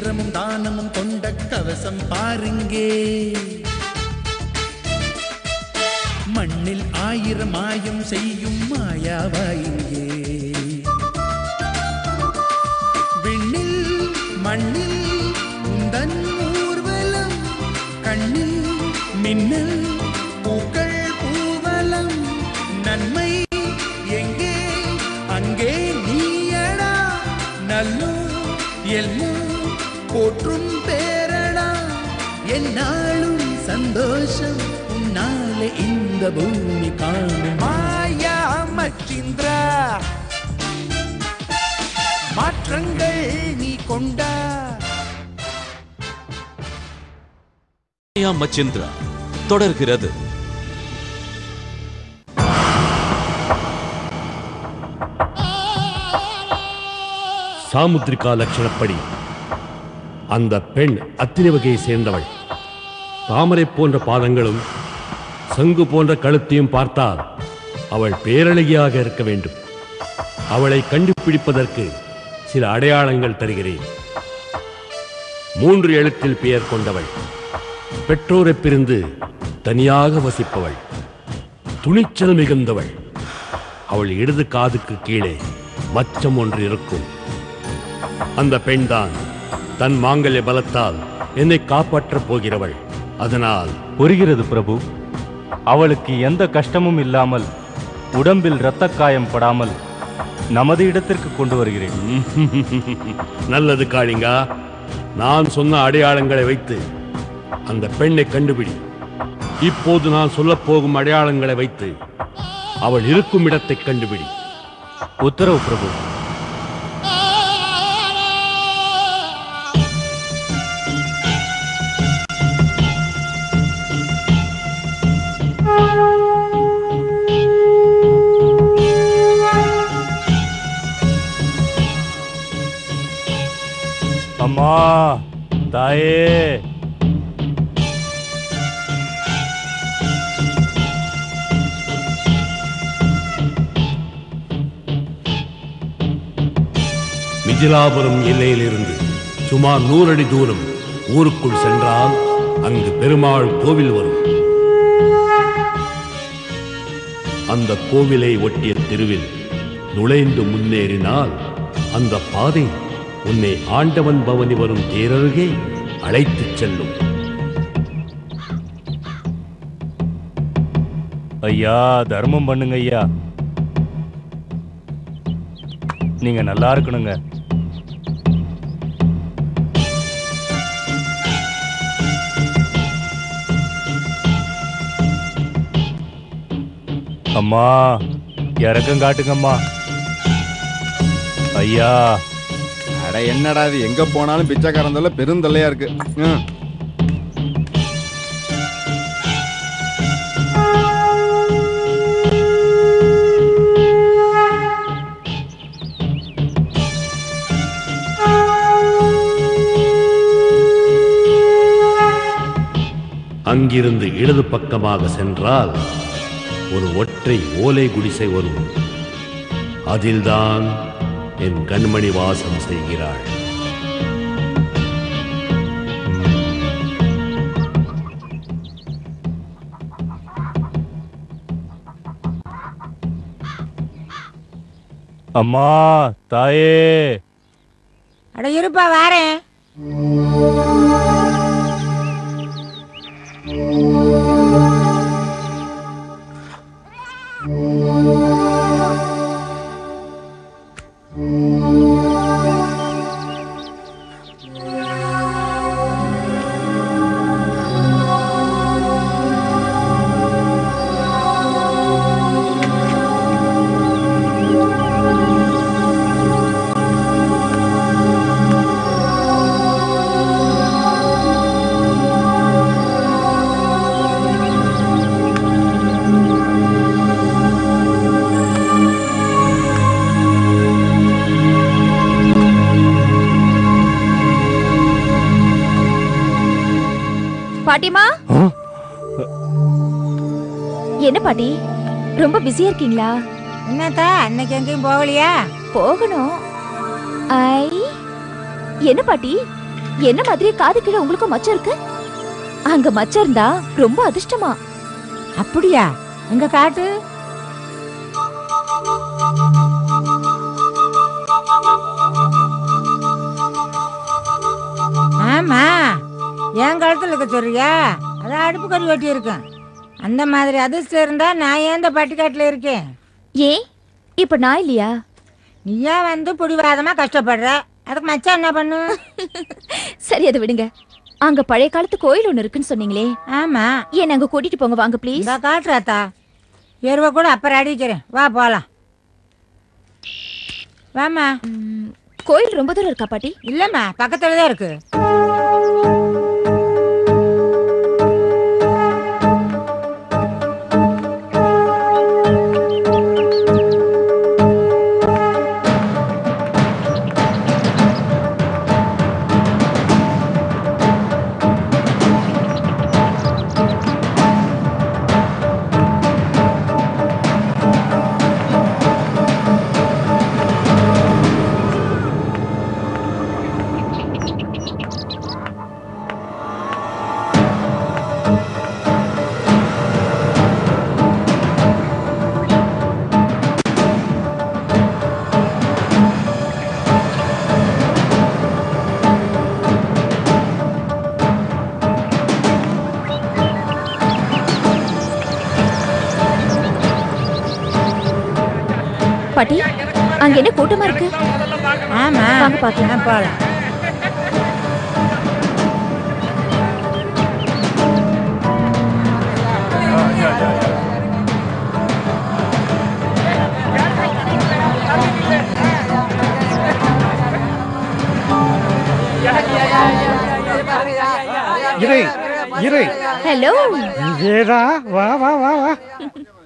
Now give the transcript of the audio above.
வீரமும் தானமும் கொண்ட கவசம் பாருங்கே மண்ணில் ஆயிரம் மாயம் செய்யும் மாயாவாயிங்கே விண்ணில் மண்ணில் உந்தன் ஊர்வலம் கண்ணில் மின்னல் பூக்கள் பூவலம் நன்மை எங்கே அங்கே நீயடா நல்லோ எல்லோ போற்றும் பேரடா என்னாலும் சந்தோஷம் உன்னாலே இந்த பூமி காணும் மாயா மச்சிந்திரா மாற்றங்கள் நீ கொண்டா மாயா மச்சிந்திரா தொடர்கிறது சாமுத்திரிகா லட்சணப்படி அந்த பெண் அத்திரி வகையை சேர்ந்தவள் தாமரை போன்ற பாதங்களும் சங்கு போன்ற கழுத்தையும் பார்த்தால் அவள் பேரழகியாக இருக்க வேண்டும் அவளை கண்டுபிடிப்பதற்கு சில அடையாளங்கள் தருகிறேன் மூன்று எழுத்தில் பெயர் கொண்டவள் பெற்றோரை பிரிந்து தனியாக வசிப்பவள் துணிச்சல் மிகுந்தவள் அவள் இடது காதுக்கு கீழே மச்சம் ஒன்று இருக்கும் அந்த பெண்தான் தன் மாங்கல்ய பலத்தால் என்னை காப்பாற்றப் போகிறவள் அதனால் புரிகிறது பிரபு அவளுக்கு எந்த கஷ்டமும் இல்லாமல் உடம்பில் இரத்தக் காயம் படாமல் நமது இடத்திற்கு கொண்டு வருகிறேன் நல்லது காளிங்கா நான் சொன்ன அடையாளங்களை வைத்து அந்த பெண்ணை கண்டுபிடி இப்போது நான் சொல்லப் போகும் அடையாளங்களை வைத்து அவள் இருக்கும் இடத்தை கண்டுபிடி உத்தரவு பிரபு அம்மா தாயே மிதிலாபுரம் எல்லையிலிருந்து சுமார் நூறு அடி தூரம் ஊருக்குள் சென்றால் அங்கு பெருமாள் கோவில் வரும் அந்த கோவிலை ஒட்டிய தெருவில் நுழைந்து முன்னேறினால் அந்த பாதை உன்னை ஆண்டவன் பவனி வரும் தேரருகே அழைத்துச் செல்லும் ஐயா தர்மம் பண்ணுங்க ஐயா நீங்க நல்லா இருக்கணுங்க அம்மா இறக்கம் காட்டுங்கம்மா ஐயா அட என்னடா இது எங்க போனாலும் பிச்சைக்காரன் தொல்லை பெருந்தொல்லையா இருக்கு ம். அங்கிருந்து இடது பக்கமாக சென்றால் ஒரு ஒற்றை ஓலை குடிசை வரும் அதில்தான் என் கண்மணி வாசம் செய்கிறாள் அம்மா தாயே அட இருப்பா வாரேன் பாட்டிமா என்ன பாட்டி ரொம்ப பிஸியா இருக்கீங்களா என்னத்தா அன்னைக்கு எங்கேயும் போகலையா போகணும் ஐ என்ன பாட்டி என்ன மாதிரி காது கீழே உங்களுக்கும் மச்சம் இருக்கு அங்க மச்சம் இருந்தா ரொம்ப அதிர்ஷ்டமா அப்படியா எங்க காட்டு ஆமா என் கழுத்துல இருக்க சொல்றியா அதான் அடுப்பு கறி வெட்டி இருக்கேன் அந்த மாதிரி அதிர்ஷ்டம் இருந்தா நான் ஏன் இந்த பட்டிக்காட்டுல இருக்கேன் ஏன் இப்ப நான் இல்லையா நீயா வந்து புடிவாதமா கஷ்டப்படுற அதுக்கு மச்சான் என்ன பண்ணு சரி அதை விடுங்க அங்க பழைய காலத்து கோயில் ஒண்ணு இருக்குன்னு சொன்னீங்களே ஆமா என்ன அங்க கூட்டிட்டு போங்க வாங்க ப்ளீஸ் இந்த காட்டுறாத்தா எருவ கூட அப்புறம் அடிக்கிறேன் வா போலாம் வாமா கோயில் ரொம்ப தூரம் இருக்கா பாட்டி இல்லம்மா பக்கத்துல தான் இருக்கு பாட்டி அங்க என்ன கூட்டமா இருக்கு ஆமா வாங்க பார்க்கலாம். ஆ, போலாம் இறை இறை ஹலோ இதேடா வா வா வா வா